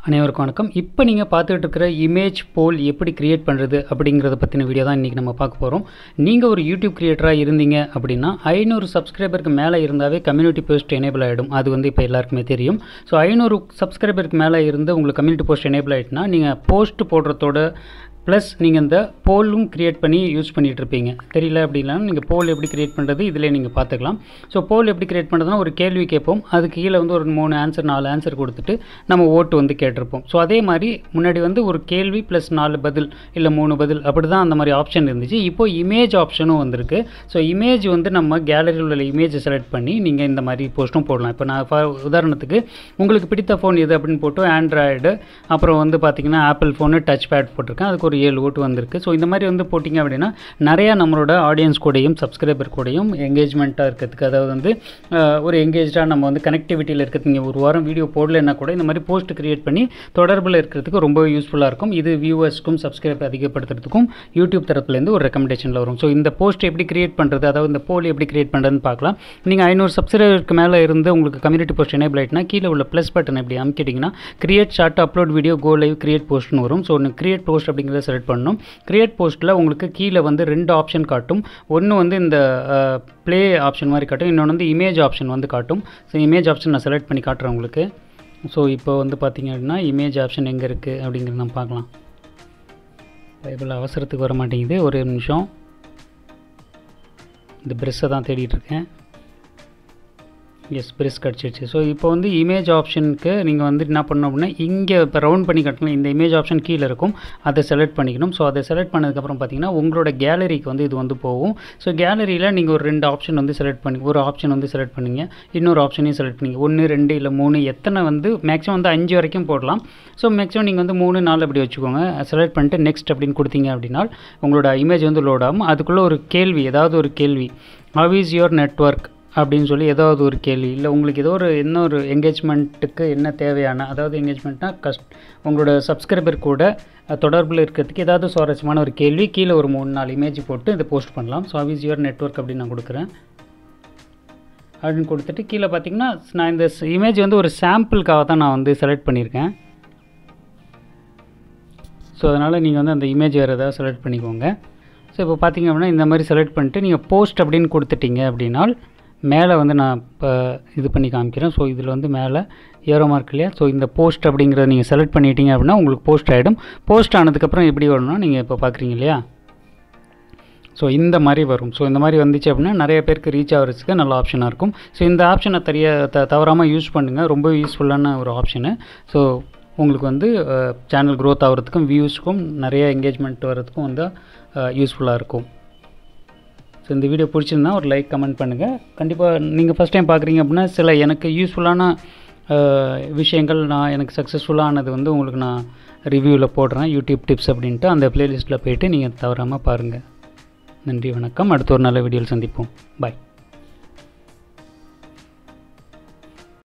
அனைவருக்கும் வணக்கம் இப்போ நீங்கள் பார்த்துட்டு இருக்கிற இமேஜ் போல் எப்படி கிரியேட் பண்ணுறது அப்படிங்கிறத பற்றின வீடியோ தான் இன்றைக்கி நம்ம பார்க்க போகிறோம் நீங்கள் ஒரு யூடியூப் கிரியேட்டராக இருந்தீங்க அப்படின்னா ஐநூறு சப்ஸ்கிரைபருக்கு மேலே இருந்தாவே கம்யூனிட்டி போஸ்ட் எனேபிள் ஆகிடும் அது வந்து இப்போ எல்லாருக்குமே தெரியும் ஸோ ஐநூறு சப்ஸ்கிரைபருக்கு மேலே இருந்து உங்களுக்கு கம்யூனிட்டி போஸ்ட் எனேபிள் ஆகிட்டுனா நீங்கள் போஸ்ட் போடுறதோட ப்ளஸ் நீங்கள் இந்த போலும் க்ரியேட் பண்ணி யூஸ் பண்ணிகிட்டு இருப்பீங்க தெரியல அப்படின்னா நீங்கள் போல் எப்படி க்ரியேட் பண்ணுறது இதிலே நீங்கள் பார்த்துக்கலாம் ஸோ போல் எப்படி க்ரியேட் பண்ணுறதுனா ஒரு கேள்வி கேட்போம் அதுக்கு கீழே வந்து ஒரு மூணு ஆன்சர் நாலு ஆன்சர் கொடுத்துட்டு நம்ம ஓட்டு வந்து கேட்டிருப்போம் ஸோ அதே மாதிரி முன்னாடி வந்து ஒரு கேள்வி ப்ளஸ் நாலு பதில் இல்லை மூணு பதில் அப்படி தான் அந்த மாதிரி ஆப்ஷன் இருந்துச்சு இப்போ இமேஜ் ஆப்ஷனும் வந்திருக்கு ஸோ இமேஜ் வந்து நம்ம கேலரியில் உள்ள இமேஜை செலக்ட் பண்ணி நீங்கள் இந்த மாதிரி போஸ்ட்டும் போடலாம் இப்போ நான் ஃபார் உதாரணத்துக்கு உங்களுக்கு பிடித்த ஃபோன் எது அப்படின்னு போட்டு ஆண்ட்ராய்டு அப்புறம் வந்து பார்த்தீங்கன்னா ஆப்பிள் ஃபோனு டச் பேட் போட்டிருக்கேன் அதுக்கு ஒரு ஏழு ஓட்டு வந்திருக்கு ஸோ இந்த மாதிரி வந்து போட்டிங்க அப்படின்னா நிறையா நம்மளோட ஆடியன்ஸ் கூடயும் சப்ஸ்கிரைபர் கூடயும் எங்கேஜ்மெண்ட்டாக இருக்கிறதுக்கு அதாவது வந்து அஹ், ஒரு எங்கேஜாக நம்ம வந்து கனெக்டிவிட்டியில் இருக்கிறது நீங்கள் ஒரு வாரம் வீடியோ போடலைன்னா கூட இந்த மாதிரி போஸ்ட் கிரியேட் பண்ணி தொடர்பில் இருக்கிறதுக்கு ரொம்ப யூஸ்ஃபுல்லாக இருக்கும் இது வியூவர்ஸ்க்கும் சப்ஸ்கிரைபர் அதிகப்படுத்துறதுக்கும் யூடியூப் தரப்புலேருந்து ஒரு ரெக்கமெண்டேஷனில் வரும் ஸோ இந்த போஸ்ட் எப்படி கிரியேட் பண்ணுறது அதாவது இந்த போல் எப்படி கிரியேட் பண்ணுறதுன்னு பார்க்கலாம் நீங்கள் ஐநூறு சப்ஸ்கிரைபருக்கு மேலே இருந்து உங்களுக்கு கம்யூனிட்டி போஸ்ட் எனேபிள் ஆகிட்டுனா கீழே உள்ள ப்ளஸ் பட்டன் இப்படி அமுக்கிட்டிங்கன்னா create short upload video go live create போஸ்ட்னு வரும் ஸோ ஒன்று கிரியேட் போஸ்ட் அப்படிங்கிறத செலக்ட் பண்ணணும் கிரியேட் போஸ்ட்டில் உங்களுக்கு கீழே வந்து ரெண்டு ஆப்ஷன் காட்டும் ஒன்று வந்து இந்த ப்ளே ஆப்ஷன் மாதிரி காட்டும் இன்னொன்று வந்து இமேஜ் ஆப்ஷன் வந்து காட்டும் ஸோ இமேஜ் ஆப்ஷன் நான் செலக்ட் பண்ணி காட்டுறேன் உங்களுக்கு ஸோ இப்போ வந்து பார்த்தீங்க அப்படின்னா இமேஜ் ஆப்ஷன் எங்கே இருக்குது அப்படிங்கிறத நம்ம பார்க்கலாம் பைபிள் அவசரத்துக்கு வர மாட்டேங்குது ஒரு நிமிஷம் இந்த ப்ரெஷ்ஷை தான் தேடிட்டு இருக்கேன் எஸ் ப்ரெஸ் கிடச்சிருச்சு ஸோ இப்போ வந்து இமேஜ் ஆப்ஷனுக்கு நீங்கள் வந்து என்ன பண்ணணும் அப்படின்னா இங்கே இப்போ ரவுண்ட் பண்ணி கட்டணும் இந்த இமேஜ் ஆப்ஷன் கீழே இருக்கும் அதை செலக்ட் பண்ணிக்கணும் ஸோ அதை செலக்ட் பண்ணதுக்கப்புறம் பார்த்தீங்கன்னா உங்களோட கேலரிக்கு வந்து இது வந்து போகும் ஸோ கேலரியில் நீங்கள் ஒரு ரெண்டு ஆப்ஷன் வந்து செலக்ட் பண்ணி ஒரு ஆப்ஷன் வந்து செலக்ட் பண்ணீங்க இன்னொரு ஆப்ஷனையும் செலக்ட் பண்ணிங்க ஒன்று ரெண்டு இல்லை மூணு எத்தனை வந்து மேக்ஸிமம் வந்து அஞ்சு வரைக்கும் போடலாம் ஸோ மேக்ஸிமம் நீங்கள் வந்து மூணு நாலு அப்படி வச்சுக்கோங்க செலக்ட் பண்ணிட்டு நெக்ஸ்ட் அப்படின்னு கொடுத்தீங்க அப்படின்னா உங்களோட இமேஜ் வந்து லோட் ஆகும் அதுக்குள்ளே ஒரு கேள்வி ஏதாவது ஒரு கேள்வி ஹவ் இஸ் யுவர் நெட்ஒர்க் அப்படின்னு சொல்லி ஏதாவது ஒரு கேள்வி இல்லை உங்களுக்கு ஏதோ ஒரு என்ன ஒரு என்கேஜ்மெண்ட்டுக்கு என்ன தேவையான அதாவது என்கேஜ்மெண்ட்னா கஸ்ட் உங்களோட சப்ஸ்கிரைபர் கூட அஹ், தொடர்பில் இருக்கிறதுக்கு ஏதாவது சுவாரஸ்யமான ஒரு கேள்வி கீழே ஒரு மூணு நாலு இமேஜ் போட்டு இதை போஸ்ட் பண்ணலாம் ஸோ இஸ் யுவர் நெட்ஒர்க் அப்படின்னு நான் கொடுக்குறேன் அப்படின்னு கொடுத்துட்டு கீழே பார்த்தீங்கன்னா நான் இந்த இமேஜ் வந்து ஒரு சாம்பிளுக்காக தான் நான் வந்து செலக்ட் பண்ணியிருக்கேன் ஸோ அதனால் நீங்கள் வந்து அந்த இமேஜ் வேறு ஏதாவது செலக்ட் பண்ணிக்கோங்க ஸோ இப்போ பார்த்தீங்க அப்படின்னா இந்த மாதிரி செலக்ட் பண்ணிட்டு நீங்கள் போஸ்ட் அப்படின்னு கொடுத்துட்டீங்க அப்படின்னால் மேலே வந்து நான் இப்போ இது பண்ணி காமிக்கிறேன் ஸோ இதில் வந்து மேலே ஏரோ மார்க் இல்லையா ஸோ இந்த போஸ்ட் அப்படிங்கிறத நீங்கள் செலக்ட் பண்ணிட்டீங்க அப்படின்னா உங்களுக்கு போஸ்ட் ஆகிடும் போஸ்ட் ஆனதுக்கப்புறம் எப்படி வரணும்னா நீங்கள் இப்போ பார்க்குறீங்க இல்லையா ஸோ இந்த மாதிரி வரும் ஸோ இந்த மாதிரி வந்துச்சு அப்படின்னா நிறைய பேருக்கு ரீச் ஆகிறதுக்கு நல்ல ஆப்ஷனாக இருக்கும் ஸோ இந்த ஆப்ஷனை தெரிய த தவறாமல் யூஸ் பண்ணுங்கள் ரொம்ப யூஸ்ஃபுல்லான ஒரு ஆப்ஷனு ஸோ உங்களுக்கு வந்து சேனல் க்ரோத் ஆகிறதுக்கும் வியூஸ்க்கும் நிறைய என்கேஜ்மெண்ட் வர்றதுக்கும் வந்து யூஸ்ஃபுல்லாக இருக்கும் ஸோ இந்த வீடியோ பிடிச்சிருந்தா ஒரு லைக் கமெண்ட் பண்ணுங்கள் கண்டிப்பாக நீங்கள் ஃபஸ்ட் டைம் பார்க்குறீங்க அப்படின்னா சில எனக்கு யூஸ்ஃபுல்லான விஷயங்கள் நான் எனக்கு சக்ஸஸ்ஃபுல்லானது வந்து உங்களுக்கு நான் ரிவ்யூவில் போடுறேன் யூடியூப் டிப்ஸ் அப்படின்ட்டு அந்த ப்ளேலிஸ்ட்டில் போயிட்டு நீங்கள் தவறாமல் பாருங்கள் நன்றி வணக்கம் அடுத்த ஒரு நல்ல வீடியோவில் சந்திப்போம் பாய்